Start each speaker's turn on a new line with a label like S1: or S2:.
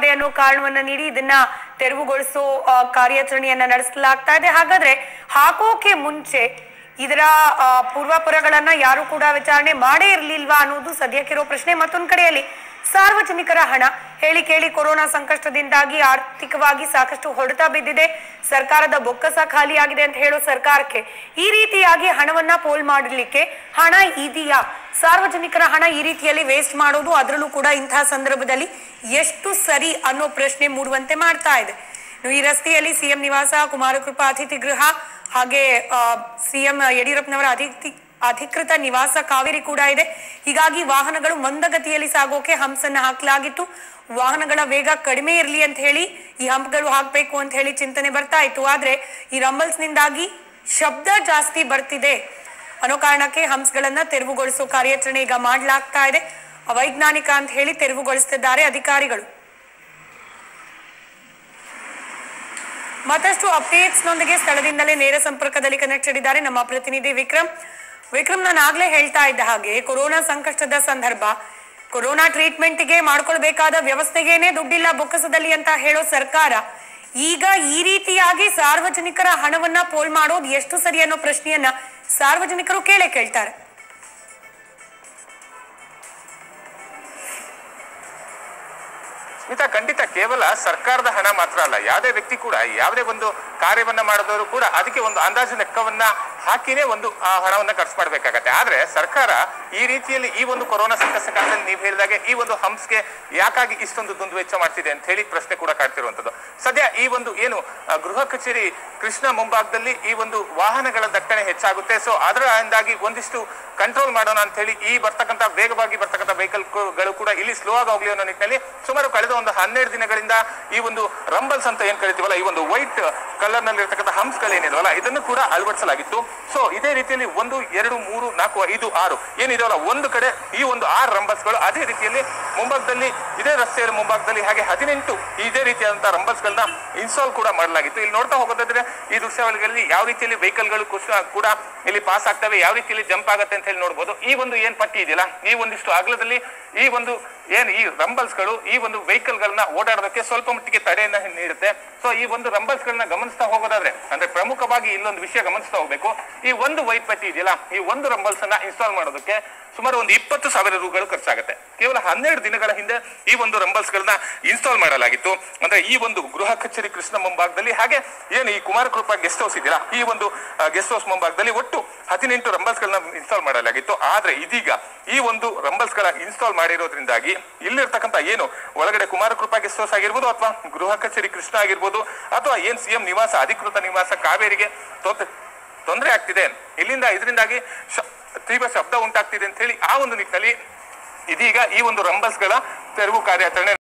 S1: ಇದೆ ಅನ್ನೋ ಕಾರಣವನ್ನ ನೀಡಿ ಇದನ್ನ ತೆರವುಗೊಳಿಸೋ ಆ, ಕಾರ್ಯಾಚರಣೆಯನ್ನ ನಡೆಸಲಾಗ್ತಾ ಇದೆ ಹಾಗಾದ್ರೆ ಹಾಕೋಕೆ ಮುಂಚೆ ಇದರ ಆ, ಪೂರ್ವಾಪರಗಳನ್ನ ಯಾರು ಕೂಡ ವಿಚಾರಣೆ ಮಾಡೇ ಇರ್ಲಿಲ್ವಾ ಅನ್ನೋದು ಸದ್ಯಕ್ಕಿರೋ ಪ್ರಶ್ನೆ ಮತ್ತೊಂದ್ ಕಡೆಯಲ್ಲಿ ಸಾರ್ವಜನಿಕರ ಹಣ ಹೇಳಿ ಕೇಳಿ ಕೊರೋನಾ ಸಂಕಷ್ಟದಿಂದಾಗಿ ಆರ್ಥಿಕವಾಗಿ ಸಾಕಷ್ಟು ಹೊಡೆತ ಬಿದ್ದಿದೆ ಸರ್ಕಾರದ ಬೊಕ್ಕಸ ಖಾಲಿಯಾಗಿದೆ ಅಂತ ಹೇಳೋ ಸರ್ಕಾರಕ್ಕೆ ಈ ರೀತಿಯಾಗಿ ಹಣವನ್ನ ಪೋಲ್ ಮಾಡಲಿಕ್ಕೆ ಹಣ ಇದೆಯಾ ಸಾರ್ವಜನಿಕರ ಹಣ ಈ ರೀತಿಯಲ್ಲಿ ವೇಸ್ಟ್ ಮಾಡೋದು ಅದರಲ್ಲೂ ಕೂಡ ಇಂತಹ ಸಂದರ್ಭದಲ್ಲಿ ಎಷ್ಟು ಸರಿ ಅನ್ನೋ ಪ್ರಶ್ನೆ ಮೂಡುವಂತೆ ಮಾಡ್ತಾ ಇದೆ ಇನ್ನು ಈ ರಸ್ತೆಯಲ್ಲಿ ಸಿಎಂ ನಿವಾಸ ಕುಮಾರಕೃಪಾ ಅತಿಥಿ ಗೃಹ ಹಾಗೆ ಸಿಎಂ ಯಡಿಯೂರಪ್ಪನವರ ಅತಿಥಿ ಅಧಿಕೃತ ನಿವಾಸ ಕಾವೇರಿ ಕೂಡ ಇದೆ ಹೀಗಾಗಿ ವಾಹನಗಳು ಮಂದಗತಿಯಲ್ಲಿ ಸಾಗೋಕೆ ಹಂಪ್ಸನ್ನ ಹಾಕಲಾಗಿತ್ತು ವಾಹನಗಳ ವೇಗ ಕಡಿಮೆ ಇರಲಿ ಅಂತ ಹೇಳಿ ಈ ಹಂಪ್ಗಳು ಹಾಕಬೇಕು ಅಂತ ಹೇಳಿ ಚಿಂತನೆ ಬರ್ತಾ ಇತ್ತು ಆದ್ರೆ ಈ ರಂಬಲ್ಸ್ನಿಂದಾಗಿ ಶಬ್ದ ಜಾಸ್ತಿ ಬರ್ತಿದೆ ಅನ್ನೋ ಕಾರಣಕ್ಕೆ ಹಂಪ್ಸ್ಗಳನ್ನ ತೆರವುಗೊಳಿಸೋ ಕಾರ್ಯಾಚರಣೆ ಈಗ ಮಾಡಲಾಗ್ತಾ ಇದೆ ಅವೈಜ್ಞಾನಿಕ ಅಂತ ಹೇಳಿ ತೆರವುಗೊಳಿಸುತ್ತಿದ್ದಾರೆ ಅಧಿಕಾರಿಗಳು ಮತ್ತಷ್ಟು ಅಪ್ಡೇಟ್ಸ್ ನೊಂದಿಗೆ ಸ್ಥಳದಿಂದಲೇ ನೇರ ಸಂಪರ್ಕದಲ್ಲಿ ಕನೆಕ್ಟೆಡ್ ಇದ್ದಾರೆ ನಮ್ಮ ಪ್ರತಿನಿಧಿ ವಿಕ್ರಮ್ ವಿಕ್ರಮ್ ನಾನು ಆಗ್ಲೇ ಹೇಳ್ತಾ ಇದ್ದ ಹಾಗೆ ಕೊರೋನಾ ಸಂಕಷ್ಟದ ಸಂದರ್ಭ ಕೊರೋನಾ ಟ್ರೀಟ್ಮೆಂಟ್ಗೆ ಮಾಡ್ಕೊಳ್ಬೇಕಾದ ವ್ಯವಸ್ಥೆಗೇನೆ ದುಡ್ಡಿಲ್ಲ ಬೊಕ್ಕಸದಲ್ಲಿ ಅಂತ ಹೇಳೋ ಸರ್ಕಾರ ಈಗ ಈ ರೀತಿಯಾಗಿ ಸಾರ್ವಜನಿಕರ ಹಣವನ್ನ ಪೋಲ್ ಮಾಡೋದು ಎಷ್ಟು ಸರಿ ಅನ್ನೋ ಪ್ರಶ್ನೆಯನ್ನ ಸಾರ್ವಜನಿಕರು ಕೇಳೇ ಕೇಳ್ತಾರೆ
S2: ಸ್ಮಿತಾ ಖಂಡಿತ ಕೇವಲ ಸರ್ಕಾರದ ಹಣ ಮಾತ್ರ ಅಲ್ಲ ಯಾವುದೇ ವ್ಯಕ್ತಿ ಕೂಡ ಯಾವುದೇ ಒಂದು ಕಾರ್ಯವನ್ನ ಮಾಡಿದವರು ಕೂಡ ಅದಕ್ಕೆ ಒಂದು ಅಂದಾಜು ಲೆಕ್ಕವನ್ನ ಹಾಕಿನೇ ಒಂದು ಆ ಹಣವನ್ನ ಖರ್ಚು ಮಾಡಬೇಕಾಗತ್ತೆ ಆದ್ರೆ ಸರ್ಕಾರ ಈ ರೀತಿಯಲ್ಲಿ ಈ ಒಂದು ಕೊರೋನಾ ಸಂಕಷ್ಟ ಕಾಲದಲ್ಲಿ ನೀವು ಹೇಳಿದಾಗೆ ಈ ಒಂದು ಹಂಸ್ಗೆ ಯಾಕಾಗಿ ಇಷ್ಟೊಂದು ದುಂದು ವೆಚ್ಚ ಮಾಡ್ತಿದೆ ಅಂತ ಹೇಳಿ ಪ್ರಶ್ನೆ ಕೂಡ ಕಾಡ್ತಿರುವಂತದ್ದು ಸದ್ಯ ಈ ಒಂದು ಏನು ಆ, ಗೃಹ ಕಚೇರಿ ಕೃಷ್ಣ ಮುಂಭಾಗದಲ್ಲಿ ಈ ಒಂದು ವಾಹನಗಳ ದಟ್ಟಣೆ ಹೆಚ್ಚಾಗುತ್ತೆ ಸೊ ಅದರಿಂದಾಗಿ ಒಂದಿಷ್ಟು ಕಂಟ್ರೋಲ್ ಮಾಡೋಣ ಅಂತ ಹೇಳಿ ಈ ಬರ್ತಕ್ಕಂಥ ವೇಗವಾಗಿ ಬರ್ತಕ್ಕಂಥ ವೆಹಿಕಲ್ ಗಳು ಕೂಡ ಇಲ್ಲಿ ಸ್ಲೋ ಆಗಿ ಹೋಗ್ಲಿ ಅನ್ನೋ ನಿಟ್ಟಿನಲ್ಲಿ ಸುಮಾರು ಕಳೆದ ಒಂದು ಹನ್ನೆರಡು ದಿನಗಳಿಂದ ಈ ಒಂದು ರಂಬಲ್ಸ್ ಅಂತ ಏನ್ ಕರಿತೀವಲ್ಲ ಈ ಒಂದು ವೈಟ್ ಕಲರ್ ನಲ್ಲಿ ಇರ್ತಕ್ಕಂಥ ಹಂಪ್ಸ್ ಗಳೇನಿದಾವಲ್ಲ ಇದನ್ನು ಕೂಡ ಅಳವಡಿಸಲಾಗಿತ್ತು ಸೊ ಇದೇ ರೀತಿಯಲ್ಲಿ ಒಂದು ಎರಡು ಮೂರು ನಾಲ್ಕು ಐದು ಆರು ಏನಿದಾವಲ್ಲ ಒಂದು ಕಡೆ ಈ ಒಂದು ಆರು ರಂಬಲ್ಸ್ ಗಳು ಅದೇ ರೀತಿಯಲ್ಲಿ ಮುಂಭಾಗದಲ್ಲಿ ಇದೇ ರಸ್ತೆಯ ಮುಂಭಾಗದಲ್ಲಿ ಹಾಗೆ ಹದಿನೆಂಟು ಇದೇ ರೀತಿಯಾದಂತಹ ರಂಬಲ್ಸ್ ಗಳನ್ನ ಇನ್ಸ್ಟಾಲ್ ಕೂಡ ಮಾಡಲಾಗಿತ್ತು ಇಲ್ಲಿ ನೋಡ್ತಾ ಹೋಗೋದಾದ್ರೆ ಈ ದೃಶ್ಯಾವಳಿಗಳಲ್ಲಿ ಯಾವ ರೀತಿಯಲ್ಲಿ ವೆಹಿಕಲ್ ಗಳು ಕುಶ- ಕೂಡ ಇಲ್ಲಿ ಪಾಸ್ ಆಗ್ತವೆ ಯಾವ ರೀತಿಯಲ್ಲಿ ಜಂಪ್ ಆಗುತ್ತೆ ಅಂತ ಹೇಳಿ ನೋಡ್ಬೋದು ಈ ಒಂದು ಏನ್ ಪಟ್ಟಿ ಇದೆಯಲ್ಲ ಈ ಒಂದಿಷ್ಟು ಅಗಲದಲ್ಲಿ ಈ ಒಂದು ಏನ್ ಈ ರಂಬಲ್ಸ್ ಗಳು ಈ ಒಂದು ವೆಹಿಕಲ್ ಗಳನ್ನ ಓಡಾಡೋದಕ್ಕೆ ಸ್ವಲ್ಪ ಮಟ್ಟಿಗೆ ತಡೆಯನ್ನ ನೀಡುತ್ತೆ ಸೊ ಈ ಒಂದು ರಂಬಲ್ಸ್ ಗಳನ್ನ ಗಮನಿಸ್ತಾ ಹೋಗೋದಾದ್ರೆ ಅಂದ್ರೆ ಪ್ರಮುಖವಾಗಿ ಇಲ್ಲೊಂದು ವಿಷಯ ಗಮನಿಸ್ತಾ ಹೋಗ್ಬೇಕು ಈ ಒಂದು ವೈಟ್ ಪಟ್ಟಿ ಇದೆಯಲ್ಲ ಈ ಒಂದು ರಂಬಲ್ಸ್ ಅನ್ನ ಇನ್ಸ್ಟಾಲ್ ಮಾಡೋದಕ್ಕೆ ಸುಮಾರು ಒಂದು ಇಪ್ಪತ್ತು ಸಾವಿರ ರೂಗಳು ಖರ್ಚಾಗುತ್ತೆ ಕೇವಲ ಹನ್ನೆರಡು ದಿನಗಳ ಹಿಂದೆ ಈ ಒಂದು ರಂಬಲ್ಸ್ ಗಳನ್ನ ಇನ್ಸ್ಟಾಲ್ ಮಾಡಲಾಗಿತ್ತು ಅಂದ್ರೆ ಈ ಒಂದು ಗೃಹ ಕಚೇರಿ ಕೃಷ್ಣ ಮುಂಭಾಗದಲ್ಲಿ ಹಾಗೆ ಏನು ಈ ಕುಮಾರಕೃಪಾ ಗೆಸ್ಟ್ ಹೌಸ್ ಇದೆಯಲ್ಲ ಈ ಒಂದು ಗೆಸ್ಟ್ ಹೌಸ್ ಮುಂಭಾಗದಲ್ಲಿ ಒಟ್ಟು ಹದಿನೆಂಟು ರಂಬಲ್ಸ್ ಗಳನ್ನ ಇನ್ಸ್ಟಾಲ್ ಮಾಡಲಾಗಿತ್ತು ಆದ್ರೆ ಇದೀಗ ಈ ಒಂದು ರಂಬಲ್ಸ್ ಗಳ ಇನ್ಸ್ಟಾಲ್ ಮಾಡಿರೋದ್ರಿಂದಾಗಿ ಇಲ್ಲಿರ್ತಕ್ಕಂಥ ಏನು ಒಳಗಡೆ ಕುಮಾರಕೃಪಾ ಗೆಸ್ಟ್ ಹೌಸ್ ಆಗಿರ್ಬೋದು ಅಥವಾ ಗೃಹ ಕಚೇರಿ ಕೃಷ್ಣ ಆಗಿರ್ಬೋದು ಅಥವಾ ಏನ್ ಸಿಎಂ ನಿವಾಸ ಅಧಿಕೃತ ನಿವಾಸ ಕಾವೇರಿಗೆ ತೊಂದ್ರೆ ತೊಂದರೆ ಆಗ್ತಿದೆ ಇಲ್ಲಿಂದ ಇದರಿಂದಾಗಿ ಶ- ತೀವ್ರ ಶಬ್ದ ಉಂಟಾಗ್ತಿದೆ ಅಂತ ಹೇಳಿ ಆ ಒಂದು ನಿಟ್ಟಿನಲ್ಲಿ ಇದೀಗ ಈ ಒಂದು ರಂಬಲ್ಸ್ ಗಳ ತೆರವು ಕಾರ್ಯಾಚರಣೆ